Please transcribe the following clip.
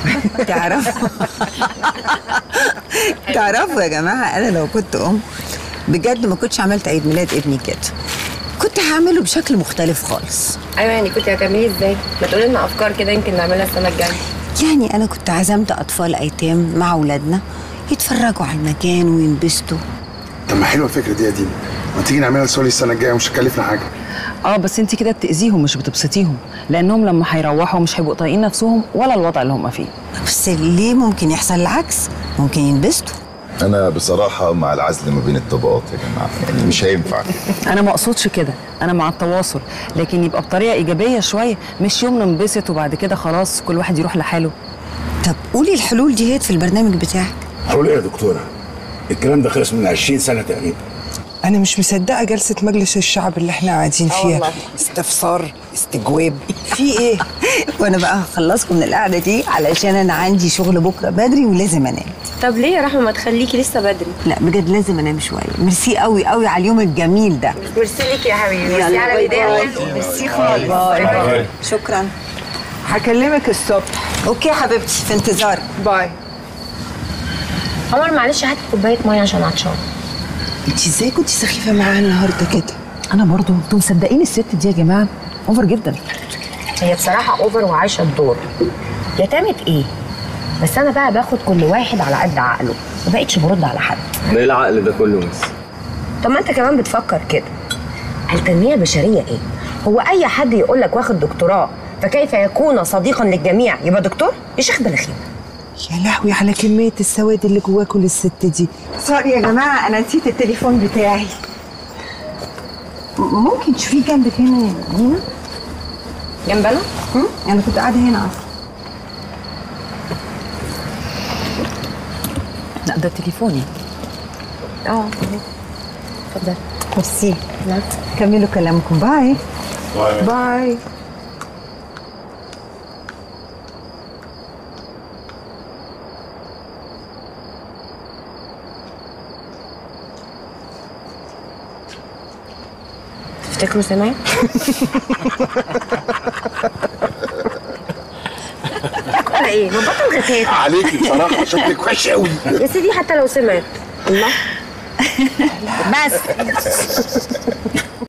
تعرفوا تعرفوا يا جماعه انا لو كنت ام بجد ما كنتش عملت عيد ميلاد ابني كده كنت هعمله بشكل مختلف خالص ايوه يعني كنت هتعمليه ازاي؟ ما تقولي لنا افكار كده يمكن نعملها السنه الجايه يعني انا كنت عزمت اطفال ايتام مع اولادنا يتفرجوا على المكان وينبسطوا طب ما حلوه الفكره دي يا دينا ما تيجي نعملها لسولي السنه الجايه ومش هتكلفنا حاجه اه بس انت كده بتاذيهم مش بتبسطيهم لانهم لما هيروحوا مش هيبقوا طايقين نفسهم ولا الوضع اللي هم فيه بس ليه ممكن يحصل العكس ممكن ينبسطوا انا بصراحه مع العزل ما بين الطبقات يا جماعه يعني مش هينفع كده انا ما اقصدش كده انا مع التواصل لكن يبقى بطريقه ايجابيه شويه مش يوم ننبسط وبعد كده خلاص كل واحد يروح لحاله طب قولي الحلول دي هيت في البرنامج بتاعك حلول ايه يا دكتوره؟ الكلام ده خلص من 20 سنه تقريبا أنا مش مصدقة جلسة مجلس الشعب اللي احنا قاعدين فيها والله. استفسار استجواب في ايه؟ وانا بقى هخلصكم من القعده دي علشان انا عندي شغل بكره بدري ولازم انام طب ليه يا رحمه ما تخليكي لسه بدري؟ لا بجد لازم انام شويه ميرسي قوي قوي على اليوم الجميل ده ميرسي ليكي يا حبيبي ميرسي يلا، على باي الهدايه باي. ميرسي خالص باي باي. شكرا هكلمك الصبح اوكي حبيبتي في انتظارك باي عمر معلش هات كوبايه ميه عشان عطشان انت ازاي كنت سخيفة معاها النهاردة كده؟ انا برضو انتوا مصدقين الست دي يا جماعه اوفر جدا هي بصراحه اوفر وعايشه الدور يا تامت ايه؟ بس انا بقى باخد كل واحد على قد عقله ما بقتش برد على حد ده ايه العقل ده كله بس طب ما انت كمان بتفكر كده التنميه البشريه ايه؟ هو اي حد يقول لك واخد دكتوراه فكيف يكون صديقا للجميع يبقى دكتور؟ يا شيخ بلخيم يا لهوي على كمية السواد اللي جواكوا للست دي سوري يا جماعه انا نسيت التليفون بتاعي م- ممكن تشوفيه جنبك هنا يا دينا جنبنا؟ هم؟ انا كنت قاعده هنا اصلا لا ده تليفوني اه اتفضل ميرسي كملوا كلامكم باي باي تفتكروا سمعت؟ ولا ايه؟ ما بطل غثاث عليكي بصراحه شكلك وحش قوي يا سيدي حتى لو سمعت الله بس